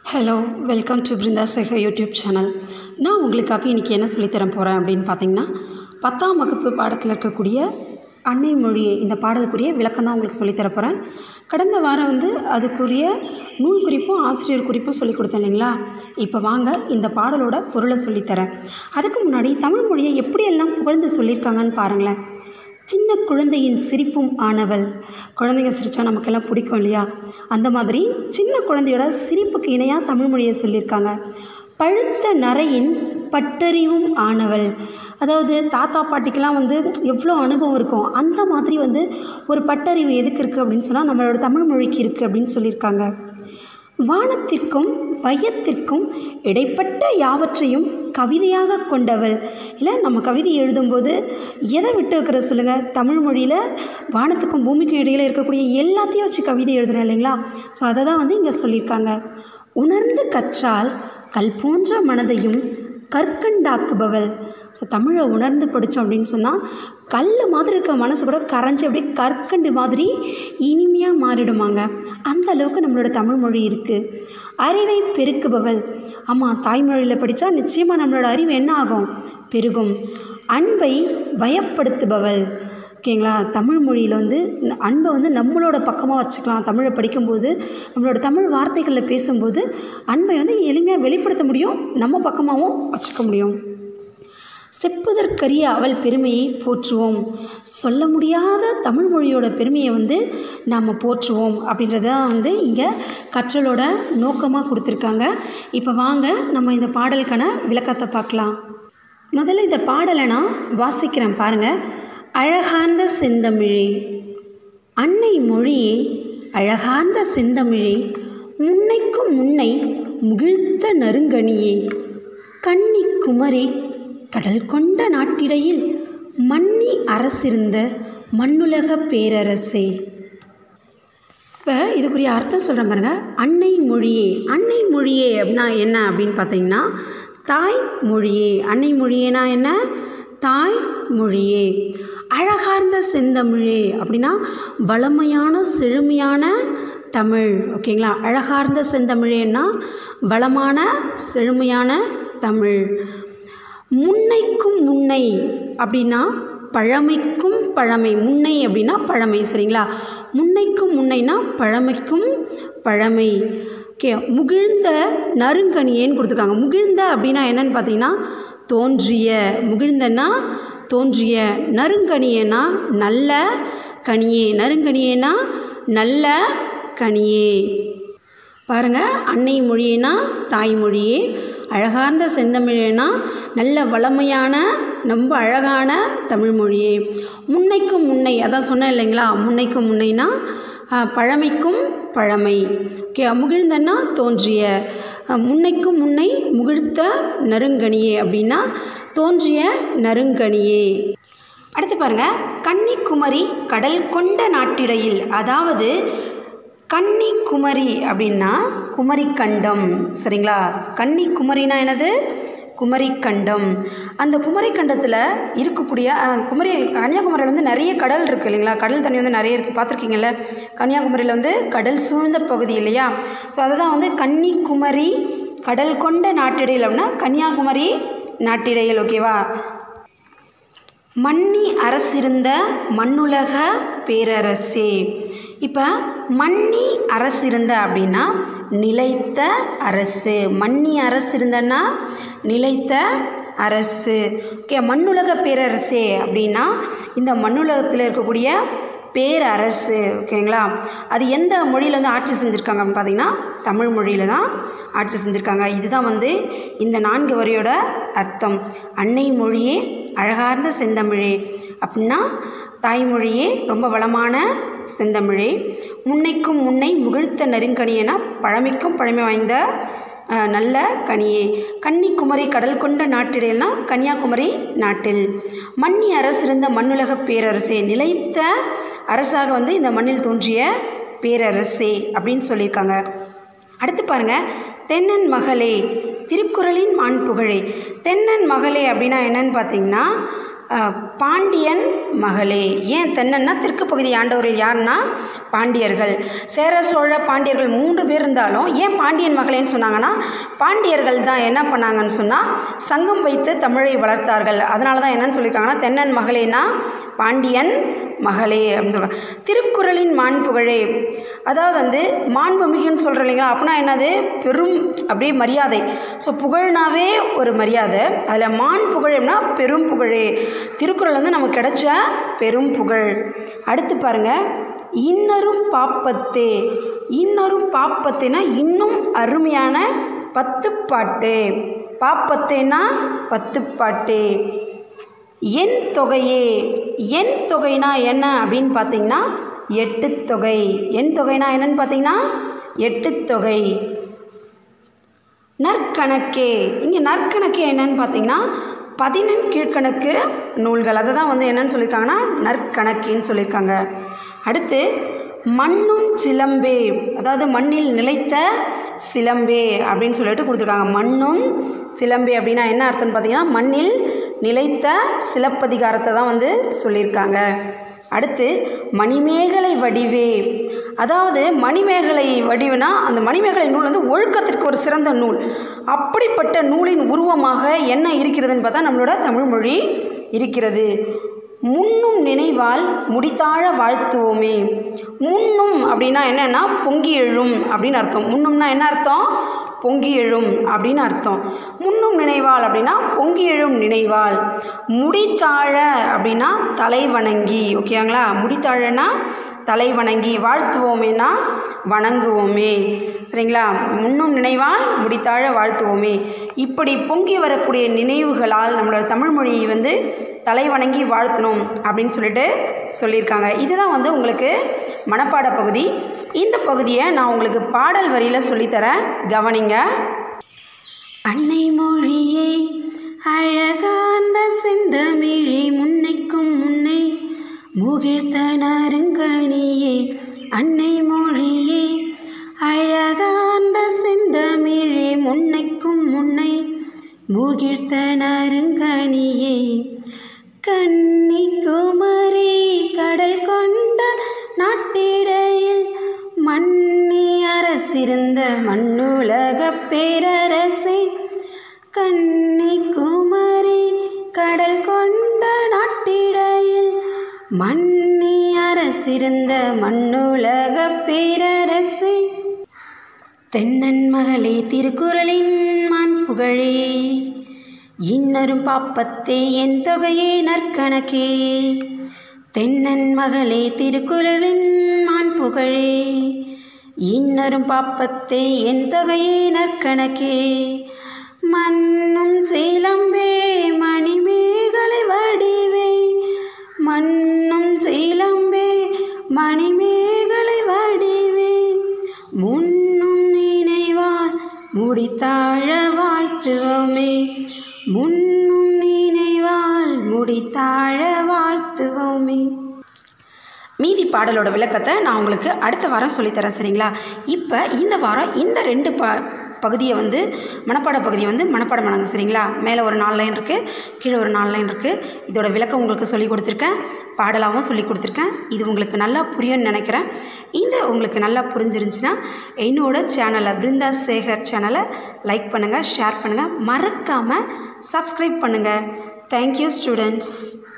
hello welcome to Brinda Sekar YouTube channel நான் உங்களுக்காக இன்றைக்கி என்ன சொல்லித்தர போகிறேன் அப்படின்னு பார்த்தீங்கன்னா பத்தாம் வகுப்பு பாடத்தில் இருக்கக்கூடிய அன்னை மொழியை இந்த பாடலுக்குரிய விளக்கம் தான் உங்களுக்கு சொல்லித்தர போகிறேன் கடந்த வாரம் வந்து அதுக்குரிய நூல் குறிப்பும் ஆசிரியர் குறிப்பும் சொல்லி கொடுத்தேன் இல்லைங்களா இப்போ வாங்க இந்த பாடலோட பொருளை சொல்லித்தரேன் அதுக்கு முன்னாடி தமிழ் மொழியை எப்படியெல்லாம் புகழ்ந்து சொல்லியிருக்காங்கன்னு பாருங்களேன் சின்ன குழந்தையின் சிரிப்பும் ஆனவள் குழந்தைங்க சிரித்தா நமக்கெல்லாம் பிடிக்கும் இல்லையா அந்த மாதிரி சின்ன குழந்தையோட சிரிப்புக்கு இணையாக தமிழ் மொழியை சொல்லியிருக்காங்க பழுத்த நரையின் பட்டறிவும் ஆனவள் அதாவது தாத்தா பாட்டிக்கெலாம் வந்து எவ்வளோ அனுபவம் இருக்கும் அந்த மாதிரி வந்து ஒரு பட்டறிவு எதுக்கு இருக்குது அப்படின்னு சொன்னால் நம்மளோட தமிழ் மொழிக்கு இருக்குது அப்படின்னு சொல்லியிருக்காங்க வானத்திற்கும் வையத்திற்கும் இடைப்பட்ட யாவற்றையும் கவிதையாக கொண்டவள் இல்லை நம்ம கவிதை எழுதும்போது எதை விட்டு வைக்கிற சொல்லுங்கள் தமிழ் மொழியில் வானத்துக்கும் பூமிக்கும் இடையில் இருக்கக்கூடிய எல்லாத்தையும் வச்சு கவிதை எழுதுறோம் இல்லைங்களா ஸோ அதை தான் வந்து இங்கே சொல்லியிருக்காங்க உணர்ந்து கற்றால் கல் போன்ற மனதையும் கற்கண்டாக்குபவள் ஸோ தமிழை உணர்ந்து படித்தோம் அப்படின்னு சொன்னால் கல் மாதிரி இருக்க மனசு கூட கரைஞ்சி அப்படியே கற்கண்டு மாதிரி இனிமையாக மாறிடுமாங்க அந்த அளவுக்கு நம்மளோட தமிழ் மொழி இருக்குது அறிவை பெருக்குபவள் ஆமாம் தாய்மொழியில் படித்தா நிச்சயமாக நம்மளோட அறிவு என்ன ஆகும் பெருகும் அன்பை வயப்படுத்துபவள் ஓகேங்களா தமிழ் மொழியில் வந்து அன்பை வந்து நம்மளோட பக்கமாக வச்சுக்கலாம் தமிழை படிக்கும்போது நம்மளோட தமிழ் வார்த்தைகளில் பேசும்போது அன்பை வந்து எளிமையாக வெளிப்படுத்த முடியும் நம்ம பக்கமாகவும் வச்சுக்க முடியும் செப்புதற்கரிய அவள் பெருமையை போற்றுவோம் சொல்ல முடியாத தமிழ் மொழியோட பெருமையை வந்து நாம் போற்றுவோம் அப்படின்றத வந்து இங்கே கற்றலோட நோக்கமாக கொடுத்துருக்காங்க இப்போ வாங்க நம்ம இந்த பாடலுக்கான விளக்கத்தை பார்க்கலாம் முதல்ல இந்த பாடலை நான் வாசிக்கிறேன் பாருங்கள் அழகார்ந்த செந்தமிழே அன்னை மொழியே அழகார்ந்த செந்தமிழே முன்னைக்கும் முன்னை முகிழ்த்த நறுங்கனியே கன்னி குமரி கடல் கொண்ட நாட்டிடையில் மன்னி அரசிருந்த மண்ணுலக பேரரசே இப்போ இதுக்குரிய அர்த்தம் சொல்கிறேன் பாருங்கள் அன்னை மொழியே அன்னை மொழியே அப்படின்னா என்ன அப்படின்னு பார்த்தீங்கன்னா தாய் மொழியே அன்னை மொழியேனா என்ன தாய் மொழியே அழகார்ந்த செந்தமிழே அப்படின்னா வளமையான செழுமையான தமிழ் ஓகேங்களா அழகார்ந்த செந்தமிழேன்னா வளமான செழுமையான தமிழ் முன்னைக்கும் முன்னை அப்படின்னா பழமைக்கும் பழமை முன்னை அப்படின்னா பழமை சரிங்களா முன்னைக்கும் முன்னைனா பழமைக்கும் பழமை ஓகே முகிழ்ந்த நறுங்கனியேன்னு கொடுத்துருக்காங்க முகிழ்ந்த அப்படின்னா என்னன்னு பார்த்தீங்கன்னா தோன்றிய முகிழ்ந்தன்னா தோன்றிய நறுங்கனியேனா நல்ல கனியே நறுங்கனியேனா நல்ல கனியே பாருங்கள் அன்னை மொழியேனா தாய்மொழியே அழகார்ந்த செந்தமிழேனா நல்ல வளமையான ரொம்ப அழகான தமிழ் மொழியே முன்னைக்கும் முன்னை அதான் சொன்னேன் இல்லைங்களா முன்னைக்கும் முன்னைனா பழமைக்கும் பழமை ஓகே முகிழ்ந்தன்னா தோன்றிய முன்னைக்கும் முன்னை முகிழ்த்த நறுங்கனியே அப்படின்னா தோன்றிய நறுங்கனியே அடுத்து பாருங்கள் கன்னிக்குமரி கடல் கொண்ட நாட்டிடையில் அதாவது கன்னிக்குமரி அப்படின்னா குமரிக்கண்டம் சரிங்களா கன்னிக்குமரினா என்னது குமரிக்கண்டம் அந்த குமரிக்கண்டத்தில் இருக்கக்கூடிய குமரி கன்னியாகுமரியில் வந்து நிறைய கடல் இருக்குது இல்லைங்களா கடல் தண்ணி வந்து நிறைய இருக்குது பார்த்துருக்கீங்கல்ல கன்னியாகுமரியில் வந்து கடல் சூழ்ந்த பகுதி இல்லையா ஸோ அதுதான் வந்து கன்னிக்குமரி கடல் கொண்ட நாட்டிடையில் அப்படின்னா கன்னியாகுமரி நாட்டிடையில் ஓகேவா மன்னி அரசிருந்த மண்ணுலக பேரரசே இப்போ மன்னி அரசு இருந்த அப்படின்னா நிலைத்த அரசு மன்னி அரசு இருந்தன்னா நிலைத்த அரசு ஓகே மண்ணுலக பேரரசே அப்படின்னா இந்த மண்ணுலகத்தில் இருக்கக்கூடிய பேரரசு ஓகேங்களா அது எந்த மொழியில் வந்து ஆட்சி செஞ்சுருக்காங்க அப்படின்னு பார்த்தீங்கன்னா தமிழ் மொழியில் தான் ஆட்சி செஞ்சுருக்காங்க இதுதான் வந்து இந்த நான்கு வரியோட அர்த்தம் அன்னை மொழியே அழகார்ந்த செந்தமிழே அப்படின்னா தாய்மொழியே ரொம்ப வளமான செந்தமிழே முன்னைக்கும் முன்னை முகிழ்த்த நெருங்கனியனா பழமைக்கும் பழமை வாய்ந்த நல்ல கனியே கன்னிக்குமரி கடல் கொண்ட நாட்டிடையல்னா கன்னியாகுமரி நாட்டில் மன்னி அரசிருந்த மண்ணுலக பேரரசே நிலைத்த அரசாக வந்து இந்த மண்ணில் தோன்றிய பேரரசே அப்படின்னு சொல்லியிருக்காங்க அடுத்து பாருங்கள் தென்னன் மகளே திருக்குறளின் மான் புகழே தென்னன் மகளே அப்படின்னா என்னன்னு பார்த்தீங்கன்னா அஹ், பாண்டியன் மகளே ஏன் தென்னன்னா தெற்கு பகுதி ஆண்டவர்கள் யாருன்னா பாண்டியர்கள் சேர சோழ பாண்டியர்கள் மூன்று பேர் இருந்தாலும் ஏன் பாண்டியன் மகளேன்னு சொன்னாங்கன்னா பாண்டியர்கள் தான் என்ன பண்ணாங்கன்னு சொன்னால் சங்கம் வைத்து தமிழை வளர்த்தார்கள் அதனால தான் என்னன்னு சொல்லியிருக்காங்கன்னா தென்னன் மகளேனா பாண்டியன் மகளே அப்படின்னு சொல்கிறாங்க திருக்குறளின் மாண்புகழே அதாவது வந்து மாண்புமிகுன்னு சொல்கிறோம் இல்லைங்களா அப்படின்னா என்னது பெரும் அப்படியே மரியாதை ஸோ புகழ்னாவே ஒரு மரியாதை அதில் மான் புகழ்னா பெரும் புகழே திருக்குறள் வந்து நமக்கு கிடைச்ச பெரும் புகழ் அடுத்து பாருங்கள் இன்னரும் பாப்பத்தே இன்னரும் பாப்பத்தேனா இன்னும் அருமையான பத்து பாட்டு பாப்பத்தேனா பத்து பாட்டு என் தொகையே என் தொகைனா என்ன அப்படின்னு பார்த்தீங்கன்னா எட்டு தொகை என் தொகைனா என்னன்னு பார்த்தீங்கன்னா எட்டு தொகை நற்கணக்கே இங்கே நற்கணக்கே என்னன்னு பார்த்தீங்கன்னா பதினெண் கீழ்கணக்கு நூல்கள் அதை தான் வந்து என்னன்னு சொல்லியிருக்காங்கன்னா நற்கணக்கேன்னு சொல்லியிருக்காங்க அடுத்து மண்ணும் சிலம்பே அதாவது மண்ணில் நிலைத்த சிலம்பே அப்படின்னு சொல்லிட்டு கொடுத்துருக்காங்க மண்ணும் சிலம்பே அப்படின்னா என்ன அர்த்தம்னு பார்த்தீங்கன்னா மண்ணில் நிலைத்த சிலப்பதிகாரத்தை தான் வந்து சொல்லியிருக்காங்க அடுத்து மணிமேகலை வடிவே அதாவது மணிமேகலை வடிவுனா அந்த மணிமேகலை நூல் வந்து ஒழுக்கத்திற்கு ஒரு சிறந்த நூல் அப்படிப்பட்ட நூலின் உருவமாக என்ன இருக்கிறதுன்னு பார்த்தா நம்மளோட தமிழ்மொழி இருக்கிறது முன்னும் நினைவால் முடித்தாழ வாழ்த்துவோமே முன்னும் அப்படின்னா என்னன்னா பொங்கி எழும் அப்படின்னு அர்த்தம் முன்னும்னா என்ன அர்த்தம் பொங்கி எழும் அப்படின்னு அர்த்தம் முன்னும் நினைவால் அப்படின்னா பொங்கி எழும் நினைவால் முடித்தாழ அப்படின்னா தலை வணங்கி ஓகேங்களா முடித்தாழனா தலை வணங்கி வாழ்த்துவோமேனா வணங்குவோமே சரிங்களா முன்னும் நினைவால் முடித்தாழ வாழ்த்துவோமே இப்படி பொங்கி வரக்கூடிய நினைவுகளால் நம்மளோட தமிழ் மொழியை வந்து தலை வணங்கி வாழ்த்தணும் அப்படின்னு சொல்லிட்டு சொல்லியிருக்காங்க இதுதான் வந்து உங்களுக்கு மனப்பாட பகுதி இந்த பகுதியை நான் உங்களுக்கு பாடல் வரியில் சொல்லித்தரேன் கவனிங்க அன்னை மொழியே அழகாந்த செந்தமிழே முன்னைக்கும் முன்னை முகிழ்த்த நறுங்கனியே அன்னை மொழியே அழகாந்த செந்தமிழே முன்னைக்கும் முன்னை முகிழ்த்த நறுங்கனியே கன்னிக்குமரி கடல் கொண்ட நாட்டிடையில் மன்னி அரசிருந்த மண்ணுலக பேரரசே கன்னிக்குமரி கடல் கொண்ட நாட்டிடையில் மன்னி அரசிருந்த மண்ணுலக பேரரசே தென்னன் மகளே திருக்குறளின் மான் புகழே இன்னரும் பாப்பத்தே என் தொகையே நற்கணக்கே தென்னன் மகளே திருக்குறளின் மான் புகழே இன்னரும் பாப்பத்தே என் தொகையே நற்கணக்கே மண்ணும் சீலம்பே மணிமேகலை வடிவே மண்ணும் சீலம்பே மணிமேகலை வடிவே முன்னும் நினைவால் முடித்தாழ வாழ்த்துவோமே முன்னும் நினைவால் முடித்தாழ வாழ்த்துவோமே மீதி பாடலோட விளக்கத்தை நான் உங்களுக்கு அடுத்த வாரம் சொல்லித்தரேன் சரிங்களா இப்போ இந்த வாரம் இந்த ரெண்டு ப பகுதியை வந்து மனப்பாட பகுதியை வந்து மனப்பாடம் பண்ணுங்க சரிங்களா மேலே ஒரு நாலு லைன் இருக்குது கீழே ஒரு நாலு லைன் இருக்குது இதோட விளக்கம் உங்களுக்கு சொல்லி கொடுத்துருக்கேன் பாடலாகவும் சொல்லி கொடுத்துருக்கேன் இது உங்களுக்கு நல்லா புரியும்னு நினைக்கிறேன் இந்த உங்களுக்கு நல்லா புரிஞ்சிருந்துச்சுன்னா என்னோட சேனலை பிருந்தா சேகர் சேனலை லைக் பண்ணுங்கள் ஷேர் பண்ணுங்கள் மறக்காமல் சப்ஸ்கிரைப் பண்ணுங்கள் தேங்க்யூ ஸ்டூடெண்ட்ஸ்